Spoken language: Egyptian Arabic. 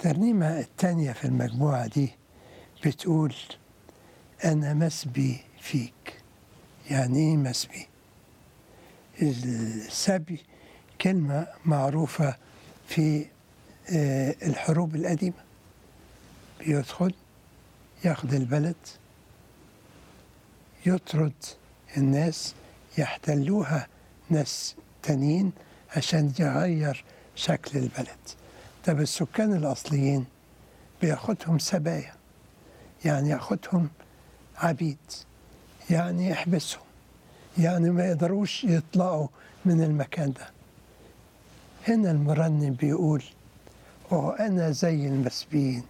الترنيمة التانية في المجموعة دي بتقول أنا مسبي فيك يعني إيه مسبي؟ السبي كلمة معروفة في آه، الحروب القديمة بيدخل ياخد البلد يطرد الناس يحتلوها ناس تانيين عشان يغير شكل البلد طب السكان الأصليين بياخدهم سبايا يعني ياخدهم عبيد يعني يحبسهم يعني ما يقدروش يطلعوا من المكان ده هنا المرنم بيقول وأنا زي المسبيين